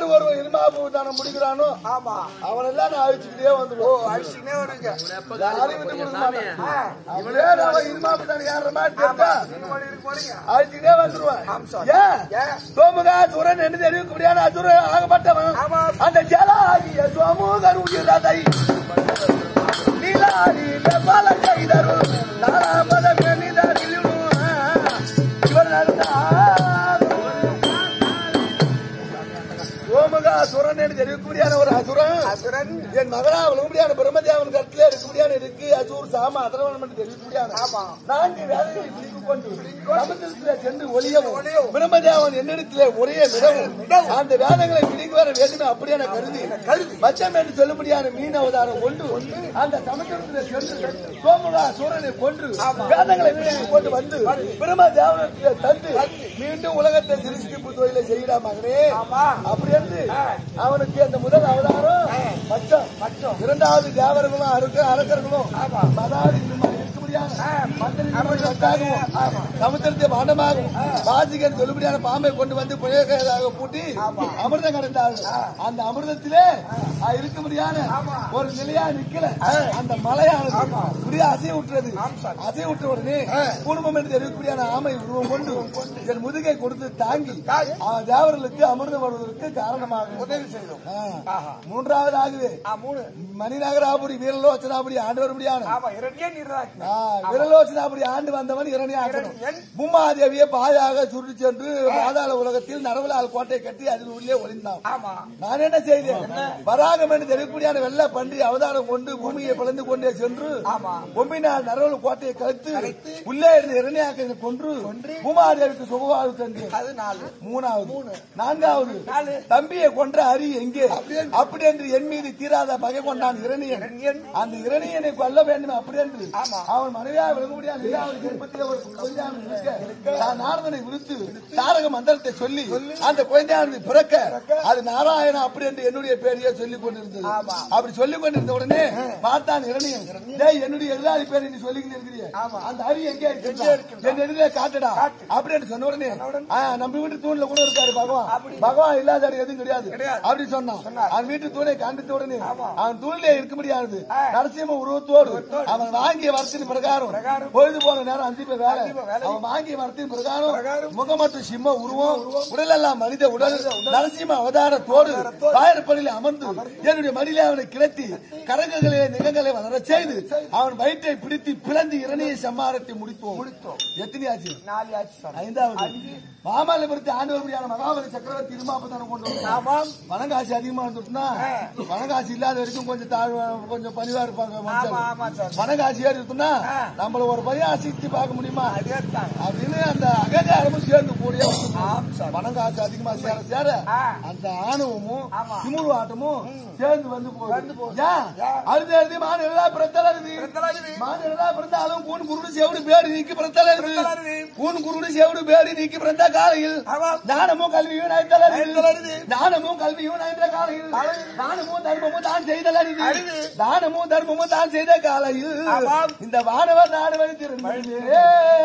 யார் ஒருவன் இருமாப்பு தானம் முடிக்கிறானோ ஆமா அவனெல்லாம் நான் அழிச்சுக்கிட்டே வந்துடுவோம் அழிச்சுக்கினே வருவீங்க யாரையும் விட்டு கொடுக்க மாட்டேன் அவனே அவன் இருமாப்பு தானம் யார் மாதிரி தெரிஞ்சா நீங்க ஓடி இருக்க போறீங்க அழிச்சுக்கிட்டே வந்துருவான் ஆமாம் ஏன் ஏன்? சோமுகா சுரன் என்று தெரிவிக்க முடியாத அசுரன் ஆகப்பட்டவன் ஆமா. அந்த ஜலாகிய சோமுகன் உயிரதை நீலாடி பல கைதரு நாலாமத மெனிதரிலும் இவர் நடந்தார் சோமுகா சுரன் என்று தெரிவிக்க முடியாத ஒரு அசுரன் அசுரன் என் மகனா விழுக முடியாத பிரம்மதேவன் கருத்துல இருக்க முடியாது இருக்கு அசூர் சாம அதரவன் என்று தெரிவிக்க முடியாது ஆமா. நான்கு வேலைகளை பிடித்து கொண்டு சமுத்திரத்திலே சென்று ஒளியவும் பிரம்மதேவன் என்னிடத்திலே ஒரே விடவும் அந்த வேதங்களை பிடிக்க வர வேண்டுமே அப்படியான கருதி கருதி மச்சம் என்று சொல்ல முடியாத மீன் அவதாரம் கொண்டு அந்த சமுத்திரத்திலே சென்று சோமுகா சூரனை கொன்று வேதங்களை பிடித்து கொண்டு வந்து பிரம்மதேவனத்திலே தந்து மீண்டும் உலகத்தை சிருஷ்டிப்பு தொழிலை செய்யடா மகனே ஆமா. அப்படி என்று அவனுக்கு அந்த முதல் அவதாரம் மச்சம் மச்சம் இரண்டாவது தேவர்களும் அறுக்க அரக்கர்களும் மதாதி இருக்க முடியாது சமுத்திரத்தை பாண்டமாகும் வாசிகன் சொல்லுபடியான பாம்பை கொண்டு வந்து புயலாக பூட்டி அமிர்தம் கடந்தார்கள் அந்த அமிர்தத்திலே அஹ், இருக்க முடியாத ஒரு நிலையா நிக்கல அந்த மலையானது இப்படியே அசைய விட்டுறது அசைய விட்ட உடனே குடும்பம் என்று தெரிவிக்கக்கூடிய ஆமை உருவம் கொண்டு என் முதுகை கொடுத்து தாங்கி அவன் தேவர்களுக்கு அமிர்தம் வருவதற்கு காரணமாக உதவி செய்தோம் மூன்றாவதாகவே மூணு மணிநகராபுரி வீரலோச்சனாபுரி ஆண்டு வரும்படியான ஆமா இரண்டே நீர்ராஜ் ஆ, விரலோச்சனாபுரி ஆண்டு வந்தவன் இரணியாக்கணும் பூமாதேவியை பாயாக சுருட்டி சென்று பாதாள உலகத்தில் நரவலால் கோட்டை கட்டி அதில் உள்ளே ஒளிந்தான் ஆமா நான் என்ன செய்தேன் வராகம் என்று தெரியக்கூடிய வெள்ள பன்றி அவதாரம் கொண்டு பூமியை பிளந்து கொண்டே சென்று ஆமா. பொம்மினால் நரவல் கோட்டையை கழுத்து உள்ளே இருந்து இரணியாக்கனை கொன்று பூமாதேவிக்கு சுகவாழ்வு தந்து அது நாலு மூணாவது நான்காவது நாலு. தம்பியை கொன்ற அரி எங்கே அப்படி என்று என் மீது தீராத பகை கொண்டான் இரணியன் இரணியன். அந்த இரணியனை கொல்ல வேண்டும் அப்படி என்று ஆமா. அவன் மனைவியா விலக முடியாது அவன் கர்ப்பத்தில் ஒரு குழந்தையானது இருக்க நான் நாரதனை விடுத்து தாரக மந்திரத்தை சொல்லி அந்த குழந்தையானது பிறக்க அது நாராயணா அப்படி என்று என்னுடைய பேரையே சொல்லிக் கொண்டிருந்தது ஆமா. அப்படி சொல்லிக் கொண்டிருந்த உடனே பார்த்தான் இரணியன் டேய் என்னுடைய எதிராளி பேரை நீ சொல்லிக்கிட்டு இருக்கிறிய அந்த அரி எங்கே இருக்கு என் எதிரே காட்டுடா அப்படி என்று சொன்ன உடனே ஆ, நம்ம வீட்டு தூண்ல கூட இருக்காரு பகவான் பகவான் இல்லாத இடம் எதுவும் கிடையாது அப்படி சொன்னான் அவன் வீட்டு தூணை காண்பித்த உடனே அவன் தூணிலே இருக்க முடியாது நரசிம்ம உருவத்தோடு அவன் வாங்கிய வரத்தின் பிரகாரம் பொழுது போன நேரம் அஞ்சு பேர் வேலை அவன் வாங்கிய வரத்தின் பிரகாரம் முகமட்டு சிம்ம உருவம் உடலெல்லாம் மனித உடல் நரசிம்ம அவதாரத்தோடு வாயிற்படியில் அமர்ந்து என்னுடைய மடியிலே அவனை கிளத்தி கரங்குகளை நிகங்களை வளர செய்து அவன் வயிற்றை பிடித்து பிளந்து இரணிய சம்மாரத்தை முடித்தோம் முடித்தோம் எத்தனை ஆச்சு நாலு ஆச்சு சார் ஐந்தாவது மாமல்லபுரத்து ஆண்டவர்படியான மகாபலி சக்கரவர்த்தி திருமாப்பத்தான கொண்டு வந்தார். ஆமாம் பணங்காசு அதிகமா இருந்துட்டுனா பணங்காசு இல்லாத வரைக்கும் கொஞ்சம் தாழ்வா கொஞ்சம் பணிவா இருப்பாங்க ஆமா மனுஷங்க. ஆமா சார் பணங்காசு ஏறி இருக்குன்னா நம்மள ஒரு பையன் அசிச்சு பார்க்க முடியுமா அதே தான் அப்படின்னு அந்த அகங்காரமும் சேர்ந்து கூடிய ஆம் சார் பணங்காசு அதிகமா சேர சேர ஆ. அந்த ஆணவமும் ஆமா. திமுரு ஆட்டமும் சேர்ந்து வந்து வந்து போகுது போகுது. ஏன் ஏன்? அடுத்து அடுத்து மாடு எல்லாம் பிறத்தலருது பிறத்தலருது. மாடு எல்லாம் பிறந்தாலும் கூன் குருடு செவிடு பேடி நீக்கி பிறத்தலருது பிறத்தலருது. கூன் குருடு செவிடு பேடி நீக்கி பிறந்த காலையில் ஆமாம். ஞானமும் கல்வியும் நயத்தலருது நயத்தலருது. ஞானமும் கல்வியும் நயந்த காலையில் தானமும் தர்மமும் தான் செய்தலருது அருது. தானமும் தர்மமும் தான் செய்த காலையில் ஆமாம். இந்த வானவர் நாடு வழி திருநெல்வேலியே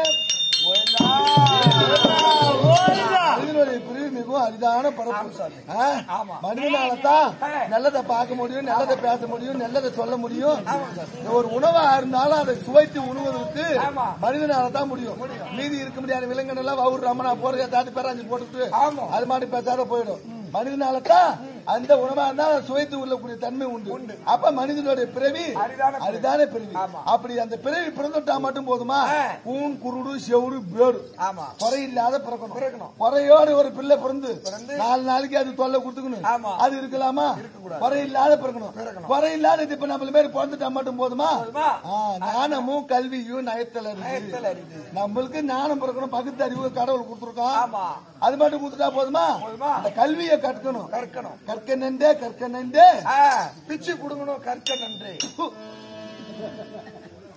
மனிதனுடைய பிரிவு மிகவும் அரிதான பரப்பு ஆ? ஆமா. மனிதனாலதான் நல்லதை பார்க்க முடியும் நல்லதை பேச முடியும் நல்லதை சொல்ல முடியும் ஒரு உணவா இருந்தாலும் அதை சுவைத்து உணுவதற்கு ஆமா. மனிதனால தான் முடியும் மீதி இருக்க முடியாத விலங்குகள் எல்லாம் வவுர் ரமணா போறத தாட்டி பேராஞ்சி போட்டுட்டு ஆமா. அது மாதிரி பேசாத போயிடும் மனிதனால தான் அந்த உணவா இருந்தா அதை சுவைத்து உள்ளக்கூடிய தன்மை உண்டு அப்ப மனிதனுடைய பிறவி அரிதான பிறவி. அரிதான பிறவி ஆமா. அப்படி அந்த பிறவி பிறந்துட்டா மட்டும் போதுமா ஆ. கூன் குருடு செவுடு பேடு ஆமா குறை இல்லாத பிறக்கணும் பிறக்கணும். குறையோடு ஒரு பிள்ளை பிறந்து பிறந்து நாலு நாளைக்கு அது தொல்லை கொடுத்துக்கணும் ஆமா. அது இருக்கலாமா குறை இல்லாத பிறக்கணும் குறை இல்லாத இப்ப நம்மள பேர் பிறந்துட்டா மட்டும் போதுமா போதுமா? ஆ, ஞானமும் கல்வியும் நயத்தல நயத்தல் அறிவு. நம்மளுக்கு ஞானம் பிறக்கணும் பகுத்து அறிவு கடவுள் கொடுத்துருக்கோம் ஆமா அது மட்டும் கொடுத்துட்டா போதுமா போதுமா? அந்த கல்வியை கற்கணும் கற்கணும் கற்க நன்றே கற்க நன்றே ஆ, பிச்சு புடுங்கணும் கற்க நன்றி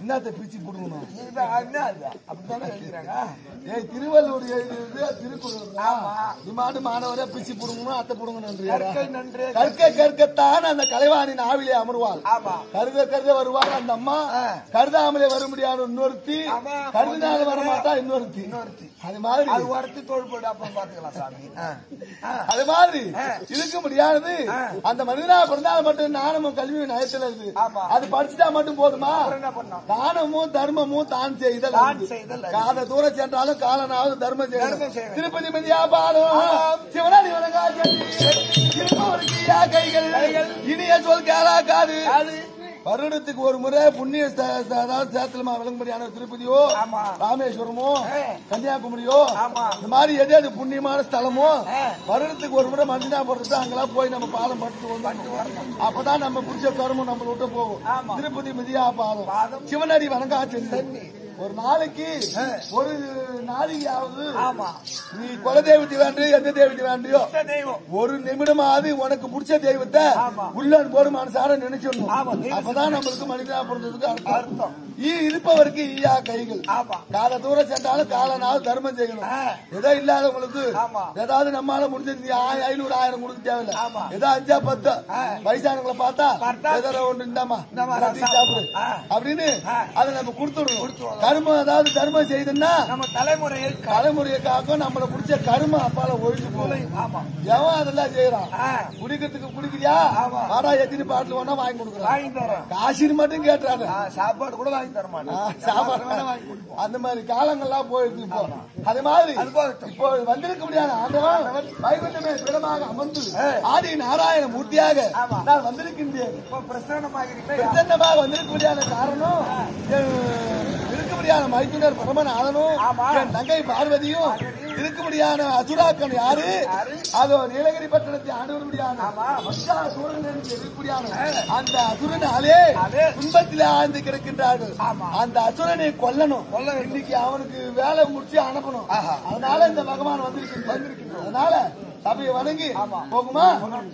என்னத்தை பிச்சு புடுங்கணும் இது என்ன அது? அப்படித்தானே எழுதுறாங்க? ஏய் திருவள்ளுவர் எழுதியது திருக்குறள் ஆமா. இம்மாண்டு மாணவரே பிச்சு புடுங்கணும் அத்தை புடுங்கணும் கற்கை நன்று. கற்க கற்கத்தான் அந்த கலைவாணின் ஆவிலே அமர்வாள் ஆமா. கருத கருத வருவாள் அந்த அம்மா ஆ. கருதாமலே வர முடியாத இன்னொருத்தி ஆமா. கருதினால வர மாட்டா இன்னொருத்தி இன்னொருத்தி. அது மாதிரி அது உரத்து தோல் போட்டு அப்புறம் பாத்துக்கலாம் சாமி ஆ. ஆ. அது மாதிரி ஆ. இருக்க முடியாது அந்த மனிதனா பிறந்தால் மட்டும் நாணமும் கல்வியும் நயத்துல இருக்கு ஆமா. அது படிச்சுட்டா மட்டும் போதுமா அப்புறம் என்ன பண்ணோம் தானமும் தர்மமும் தான் செய்தல் தான் அறிவு. செய்தல் அறிவு. காத தூரம் சென்றாலும் காலனாவது தர்மம் தர்மம் செய்யணும் செய்யணும். திருப்பதி மதியா பாடும் சிவனாடி வணங்கா இருப்பவருக்கு யா கைகள் இனிய சொல் கேளா காது அது வருடத்துக்கு ஒரு முறை புண்ணிய ஸ்த- ஸ்த- அதாவது சேத்திரமா விளங்கும்படியான திருப்பதியோ ஆமா. ராமேஸ்வரமோ ஆ. கன்னியாகுமரியோ ஆமா. இந்த மாதிரி எது எது புண்ணியமான ஸ்தலமோ ஆ. வருடத்துக்கு ஒரு முறை மஞ்சனா போடுறது அங்கெல்லாம் போய் நம்ம பாலம் பட்டு வந்து அப்பதான் நம்ம புடிச்ச கருமம் நம்ம விட்டு போகும் ஆமா. திருப்பதி மிதியா பாதம் பாதம். சிவனடி வணங்காச்சு ஒரு நாளைக்கு ஒரு நாளைக்காவது ஆமா நீ குல தெய்வத்தை வேண்டியோ எந்த தெய்வத்தை வேண்டியோ இந்த தெய்வம் ஒரு நிமிடமாவது உனக்கு பிடிச்ச தெய்வத்தை ஆமா. உள்ள போடு மனசார நினைச்சிடணும் ஆமா, நினைச்சு- அப்பதான் நம்மளுக்கு மனிதனா பிறந்ததுக்கு அர்த்தம் அர்த்தம். ஈ இருப்பவருக்கு ஈயா கைகள் ஆமா. கால தூரம் சென்றாலும் காலனாவது தர்மம் செய்யணும் ஆ. ஏதோ இல்லாதவங்களுக்கு ஆமா. ஏதாவது நம்மால முடிஞ்சது நீ ஆய- ஐநூறு ஆயிரம் கொடுக்க தேவையில்ல ஆமா. ஏதோ அஞ்சா பத்து ஆ. வயசானவங்களை பார்த்தா பார்த்தா, ஏதோ ஒன்று இந்தாமா இந்தாம்மா, எல்லாத்தையும் சாப்பிடு. சாப்பிடு ஆ. அப்படின்னு ஆ. அதை நம்ம கொடுத்துடணும் கர்மம் ஏதாவது தர்மம் செய்தோம்னா நம்ம தலைமுறையில் க- தலைமுறையை காக்கும் நம்மள பிடிச்ச கரும அப்பால ஒழிஞ்சு போகும் ஆமா எவன் அதெல்லாம் செய்யறான் ஆ. குடிக்கிறதுக்கு குடிக்கிறியா ஆமா. ஆனா எத்தனை பாட்டில் வேணா வாங்கி கொடுக்குறான் வாங்கி தரேன் காசின்னு மட்டும் கேட்டுறாரு ஆ, சாப்பாடு கூட வாங்கி தர மாட்டேன் சாப்பாடு வேணா வாங்கி கொடுப்போம் அந்த மாதிரி காலங்கள்லாம் போயிருக்கு இப்போ அது மாதிரி அது போகட்டும். இப்போ வந்திருக்க முடியாது ஆண்டவன் வைகுண்டமே பிடமாக அமர்ந்து ஆதி நாராயண மூர்த்தியாக ஆமா. நான் வந்திருக்கின்றேன் இப்போ பிரசன்னமாகிறீங்களா பிரசன்னமாக வந்திருக்க முடியாத காரணம் என் இருக்க முடியாத மைத்துனர் பரமநாதனும் ஆமா. என் தங்கை பார்வதியும் இருக்க முடியாத அசுராக்கன் யாரு அதோ நீலகிரி பட்டணத்தை ஆண்டு வர முடியாத ஆமா. மச்சா சூரன் என்று இருக்க முடியாத அந்த அசுரனாலே அதே. துன்பத்திலே ஆழ்ந்து கிடக்கின்றார்கள் ஆமா. அந்த அசுரனை கொல்லணும் கொல்ல வேண்டும். இன்னைக்கு அவனுக்கு வேலை முடிச்சு அனுப்பணும் ஆஹா. அதனால இந்த பகவான் வந்திருக்கின்றார் அதனால சபையை வணங்கி போகுமா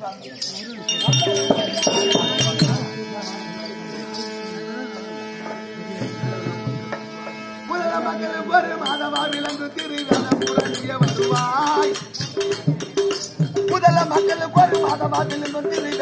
முதல மக்களும் ஒரு மாதவா விலங்கு திருவேலம் புரண்டிய வருவாய் முதல மக்களுக்கு ஒரு மாதவா விலங்கு திரு